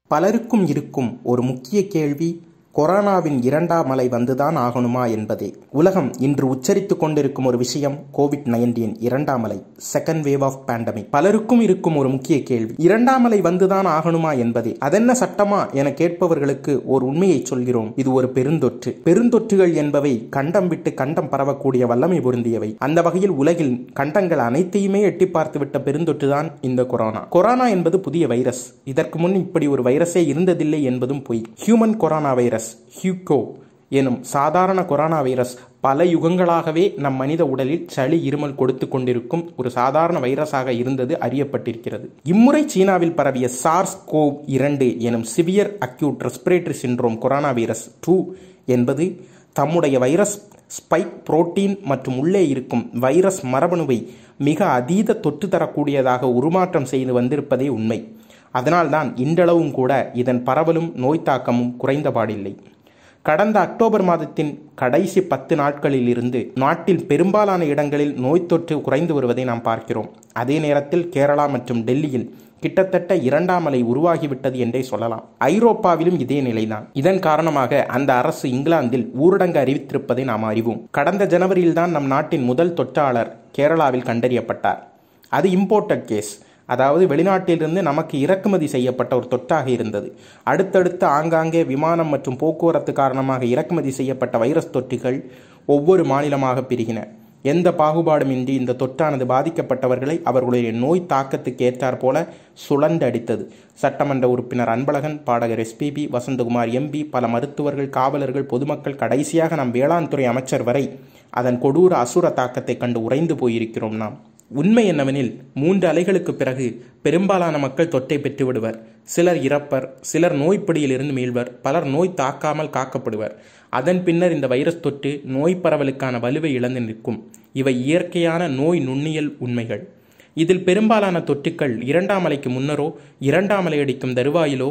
பலருக்கும் இருக்கும் ஒரு முக்கிய கேள்வி கொரோனாவின் இரண்டாம் அலை வந்துதான் ஆகணுமா என்பதே உலகம் இன்று உச்சரித்துக் கொண்டிருக்கும் ஒரு விஷயம் கோவிட் நைன்டீன் இரண்டாம் அலை செகண்ட் வேவ் ஆஃப் பேண்டமிக் பலருக்கும் இருக்கும் ஒரு முக்கிய கேள்வி இரண்டாம் அலை வந்துதான் ஆகணுமா என்பதே அதென்ன சட்டமா என கேட்பவர்களுக்கு ஒரு உண்மையை சொல்கிறோம் இது ஒரு பெருந்தொற்று பெருந்தொற்றுகள் என்பவை கண்டம் விட்டு கண்டம் பரவக்கூடிய வல்லமை பொருந்தியவை அந்த வகையில் உலகில் கண்டங்கள் அனைத்தையுமே எட்டி பார்த்துவிட்ட பெருந்தொற்று தான் இந்த கொரோனா கொரோனா என்பது புதிய வைரஸ் இதற்கு முன் இப்படி ஒரு வைரஸே இருந்ததில்லை என்பதும் பொய் ஹியூமன் கொரோனா வைரஸ் ஹியூகோ எனும் சாதாரண கொரோனா வைரஸ் பல யுகங்களாகவே நம் மனித உடலில் சளி இருமல் கொடுத்து கொண்டிருக்கும் ஒரு சாதாரண வைரஸாக இருந்தது அறியப்பட்டிருக்கிறது இம்முறை சீனாவில் பரவிய சார்ஸ் கோவ் இரண்டு எனும் severe acute respiratory syndrome corona virus two என்பது தம்முடைய வைரஸ் ஸ்பைக் புரோட்டீன் மற்றும் உள்ளே இருக்கும் வைரஸ் மரபணுவை மிக அதீத தொற்று தரக்கூடியதாக உருமாற்றம் செய்து வந்திருப்பதே உண்மை அதனால்தான் இன்றளவும் கூட இதன் பரவலும் நோய் தாக்கமும் குறைந்தபாடில்லை கடந்த அக்டோபர் மாதத்தின் கடைசி பத்து நாட்களில் இருந்து நாட்டில் பெரும்பாலான இடங்களில் நோய் தொற்று குறைந்து வருவதை நாம் பார்க்கிறோம் அதே நேரத்தில் கேரளா மற்றும் டெல்லியில் கிட்டத்தட்ட இரண்டாம் அலை உருவாகிவிட்டது என்றே சொல்லலாம் ஐரோப்பாவிலும் இதே நிலைதான் இதன் காரணமாக அந்த அரசு இங்கிலாந்தில் ஊரடங்கு அறிவித்திருப்பதை நாம் அறிவோம் கடந்த ஜனவரியில்தான் நம் நாட்டின் முதல் தொற்றாளர் கேரளாவில் கண்டறியப்பட்டார் அது இம்போர்ட்டட் கேஸ் அதாவது வெளிநாட்டிலிருந்து நமக்கு இறக்குமதி செய்யப்பட்ட ஒரு தொற்றாக இருந்தது அடுத்தடுத்து ஆங்காங்கே விமானம் மற்றும் போக்குவரத்து காரணமாக இறக்குமதி செய்யப்பட்ட வைரஸ் தொற்றுகள் ஒவ்வொரு மாநிலமாக பிரிகின எந்த பாகுபாடுமின்றி இந்த தொற்றானது பாதிக்கப்பட்டவர்களை அவர்களுடைய நோய் தாக்கத்துக்கு ஏற்றாற் போல சுழண்டு அடித்தது சட்டமன்ற உறுப்பினர் அன்பழகன் பாடகர் எஸ்பிபி வசந்தகுமார் எம்பி பல மருத்துவர்கள் காவலர்கள் பொதுமக்கள் கடைசியாக நம் வேளாண் துறை அமைச்சர் வரை அதன் கொடூர அசுர தாக்கத்தை கண்டு உறைந்து போயிருக்கிறோம் நாம் உண்மை என்னவெனில் மூன்று அலைகளுக்கு பிறகு பெரும்பாலான மக்கள் தொற்றை பெற்று விடுவர் சிலர் இறப்பர் சிலர் நோய்ப்பிடியிலிருந்து மீள்வர் பலர் நோய் தாக்காமல் காக்கப்படுவர் அதன் பின்னர் இந்த வைரஸ் தொற்று நோய் பரவலுக்கான வலுவை இழந்து நிற்கும் இவை இயற்கையான நோய் நுண்ணியல் உண்மைகள் இதில் பெரும்பாலான தொற்றுக்கள் இரண்டாம் அலைக்கு முன்னரோ இரண்டாம் அலை அடிக்கும் தருவாயிலோ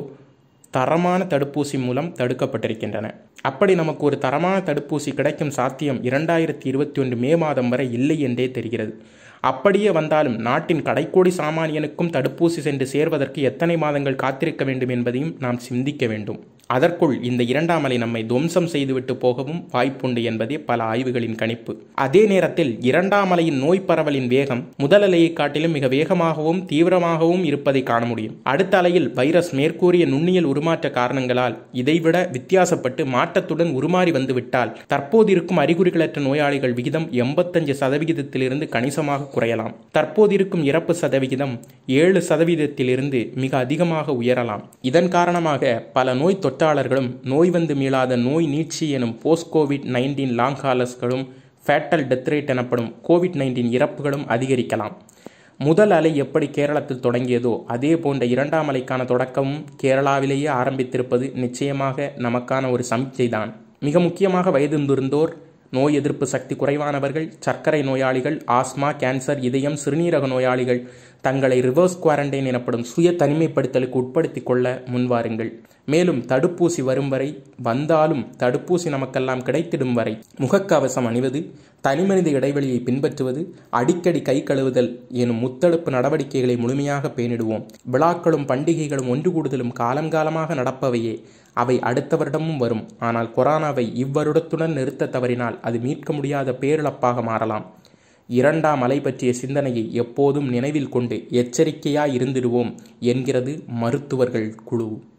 தரமான தடுப்பூசி மூலம் தடுக்கப்பட்டிருக்கின்றன அப்படி நமக்கு ஒரு தரமான தடுப்பூசி கிடைக்கும் சாத்தியம் இரண்டாயிரத்தி இருபத்தி ஒன்று மே மாதம் வரை இல்லை என்றே தெரிகிறது அப்படியே வந்தாலும் நாட்டின் கடைக்கோடி சாமானியனுக்கும் தடுப்பூசி சென்று சேர்வதற்கு எத்தனை மாதங்கள் காத்திருக்க வேண்டும் என்பதையும் நாம் சிந்திக்க வேண்டும் அதற்குள் இந்த இரண்டாம் அலை நம்மை துவம்சம் செய்துவிட்டு போகவும் வாய்ப்புண்டு என்பதே பல ஆய்வுகளின் கணிப்பு அதே நேரத்தில் இரண்டாம் அலையின் நோய் பரவலின் வேகம் முதல் அலையை காட்டிலும் மிக வேகமாகவும் தீவிரமாகவும் இருப்பதை காண முடியும் அடுத்த அலையில் வைரஸ் மேற்கூறிய நுண்ணியல் உருமாற்ற காரணங்களால் இதைவிட வித்தியாசப்பட்டு மாற்றத்துடன் உருமாறி வந்துவிட்டால் தற்போது இருக்கும் அறிகுறிகளற்ற நோயாளிகள் விகிதம் எண்பத்தஞ்சு சதவிகிதத்திலிருந்து கணிசமாக குறையலாம் தற்போது இருக்கும் இறப்பு சதவிகிதம் ஏழு சதவீதத்திலிருந்து மிக அதிகமாக உயரலாம் இதன் காரணமாக பல நோய் தொற்றாளர்களும் நோய் வந்து மீளாத நோய் நீட்சி எனும் போஸ்ட் கோவிட் நைன்டீன் லாங் ஹாலர்ஸ்களும் ஃபேட்டல் டெத் ரேட் எனப்படும் கோவிட் நைன்டீன் இறப்புகளும் அதிகரிக்கலாம் முதல் அலை எப்படி கேரளத்தில் தொடங்கியதோ அதே போன்ற இரண்டாம் அலைக்கான தொடக்கமும் கேரளாவிலேயே ஆரம்பித்திருப்பது நிச்சயமாக நமக்கான ஒரு சமிச்சைதான் மிக முக்கியமாக வயது முதிர்ந்தோர் நோய் எதிர்ப்பு சக்தி குறைவானவர்கள் சர்க்கரை நோயாளிகள் ஆஸ்மா கேன்சர் இதயம் சிறுநீரக நோயாளிகள் தங்களை ரிவர்ஸ் குவாரண்டைன் எனப்படும் சுய தனிமைப்படுத்தலுக்கு உட்படுத்திக் கொள்ள முன்வாருங்கள் மேலும் தடுப்பூசி வரும் வரை வந்தாலும் தடுப்பூசி நமக்கெல்லாம் கிடைத்திடும் வரை முகக்கவசம் அணிவது தனிமனித இடைவெளியை பின்பற்றுவது அடிக்கடி கை கழுவுதல் எனும் முத்தடுப்பு நடவடிக்கைகளை முழுமையாக பேணிடுவோம் விழாக்களும் பண்டிகைகளும் ஒன்று கூடுதலும் காலங்காலமாக நடப்பவையே அவை அடுத்த வருடமும் வரும் ஆனால் கொரோனாவை இவ்வருடத்துடன் நிறுத்த தவறினால் அது மீட்க முடியாத பேரிழப்பாக மாறலாம் இரண்டாம் அலை பற்றிய சிந்தனையை எப்போதும் நினைவில் கொண்டு எச்சரிக்கையாய் இருந்திடுவோம் என்கிறது மருத்துவர்கள் குழு